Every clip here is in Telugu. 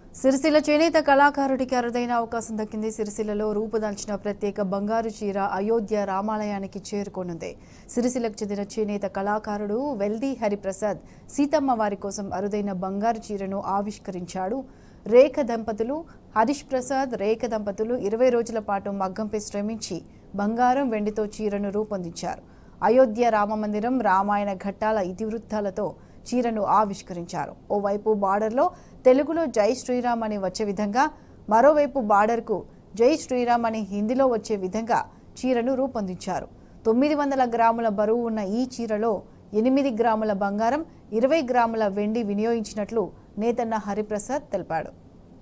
సిరిసిల్ల చేనేత కళాకారుడికి అరుదైన అవకాశం దక్కింది సిరిసిల్లలో రూపుదాల్చిన ప్రత్యేక బంగారు చీర అయోధ్య రామాలయానికి చేరుకోనుంది సిరిసిల్లకు చెందిన చేనేత కళాకారుడు వెల్దీ హరిప్రసాద్ సీతమ్మ వారి కోసం అరుదైన బంగారు చీరను ఆవిష్కరించాడు రేఖ దంపతులు హరీష్ ప్రసాద్ రేఖ దంపతులు ఇరవై రోజుల పాటు మగ్గంపై శ్రమించి బంగారం వెండితో చీరను రూపొందించారు అయోధ్య రామమందిరం రామాయణ ఘట్టాల ఇతివృత్తాలతో చీరను ఆవిష్కరించారు ఓవైపు బార్డర్లో తెలుగులో జై శ్రీరామ్ అని వచ్చే విధంగా మరోవైపు బార్డర్కు జై శ్రీరామ్ అని హిందీలో వచ్చే విధంగా చీరను రూపొందించారు తొమ్మిది వందల గ్రాముల బరువు ఉన్న ఈ చీరలో ఎనిమిది గ్రాముల బంగారం ఇరవై గ్రాముల వెండి వినియోగించినట్లు నేతన్న హరిప్రసాద్ తెలిపాడు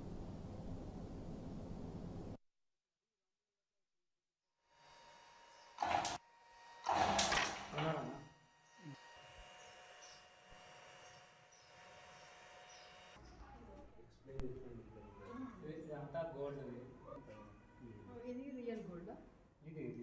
ఇదంతా గోల్డ్ ఇది ఇది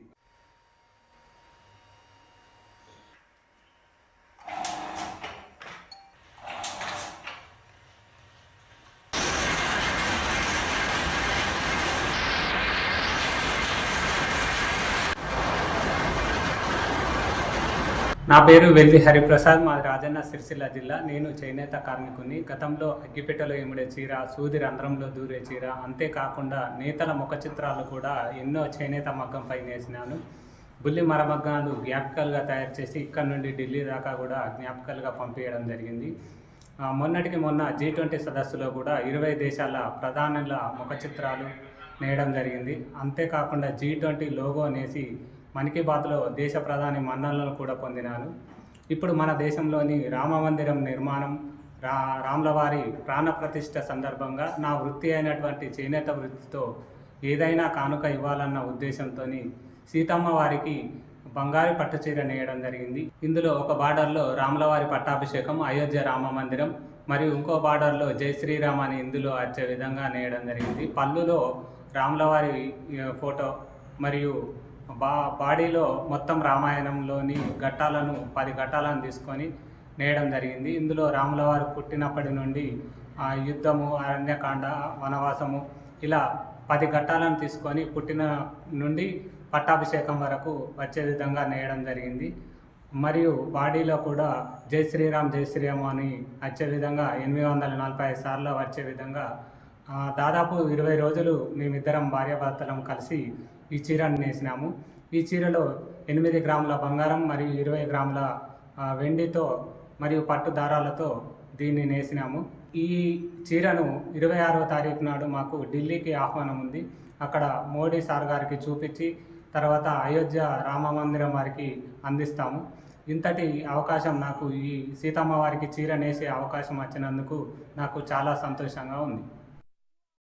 నా పేరు వెల్లి హరిప్రసాద్ మాది రాజన్న సిరిసిల్ల జిల్లా నేను చేనేత కార్మికుని గతంలో అగ్గిపెట్టెలో ఇమిడే చీర సూది రంధ్రంలో దూరే చీర అంతేకాకుండా నేతల ముఖ చిత్రాలు కూడా ఎన్నో చేనేత మగ్గంపై నేసినాను బుల్లి మరమగ్గాలు జ్ఞాపికలుగా తయారు చేసి ఇక్కడ నుండి ఢిల్లీ దాకా కూడా జ్ఞాపికలుగా పంపించడం జరిగింది ఆ, మొన్నటికి మొన్న జీ ట్వంటీ సదస్సులో కూడా ఇరవై దేశాల ప్రధానుల ముఖ చిత్రాలు నేయడం జరిగింది అంతేకాకుండా జీ ట్వంటీ లోగో నేసి మన్ కీ బాత్లో దేశ ప్రధాని మన్ననలను కూడా పొందినాను ఇప్పుడు మన దేశంలోని రామ మందిరం నిర్మాణం రా రాములవారి ప్రాణ ప్రతిష్ఠ సందర్భంగా నా వృత్తి అయినటువంటి చేనేత వృత్తితో ఏదైనా కానుక ఇవ్వాలన్న ఉద్దేశంతో సీతమ్మ వారికి బంగారు పట్టు చీర నేయడం జరిగింది ఇందులో ఒక బార్డర్లో రాములవారి పట్టాభిషేకం అయోధ్య రామ మందిరం మరియు ఇంకో బార్డర్లో జై శ్రీరామ్ అని ఇందులో వచ్చే విధంగా నేయడం జరిగింది పళ్ళులో రాములవారి ఆ, ఫోటో మరియు బా బాడీలో మొత్తం రామాయణంలోని ఘట్టాలను పది ఘట్టాలను తీసుకొని నేయడం జరిగింది ఇందులో రాములవారు పుట్టినప్పటి నుండి ఆ యుద్ధము అరణ్యకాండ వనవాసము ఇలా పది ఘట్టాలను తీసుకొని పుట్టిన నుండి పట్టాభిషేకం వరకు వచ్చే విధంగా నేయడం జరిగింది మరియు బాడీలో కూడా జై శ్రీరామ్ జై శ్రీరామ్ అని వచ్చే విధంగా ఎనిమిది వందల నలభై ఐదు సార్లు వచ్చే విధంగా ఆ, దాదాపు ఇరవై రోజులు మేమిద్దరం భార్యాభర్తలం కలిసి ఈ చీరను నేసినాము ఈ చీరలో ఎనిమిది గ్రాముల బంగారం మరియు ఇరవై గ్రాముల ఆ, వెండితో మరియు పట్టు దారాలతో దీన్ని నేసినాము ఈ చీరను ఇరవై ఆరో తారీఖు నాడు మాకు ఢిల్లీకి ఆహ్వానం ఉంది అక్కడ మోడీ సార్ గారికి చూపించి తర్వాత అయోధ్య రామ మందిరం వారికి అందిస్తాము ఇంతటి అవకాశం నాకు ఈ సీతమ్మ వారికి చీర నేసే అవకాశం వచ్చినందుకు నాకు చాలా సంతోషంగా ఉంది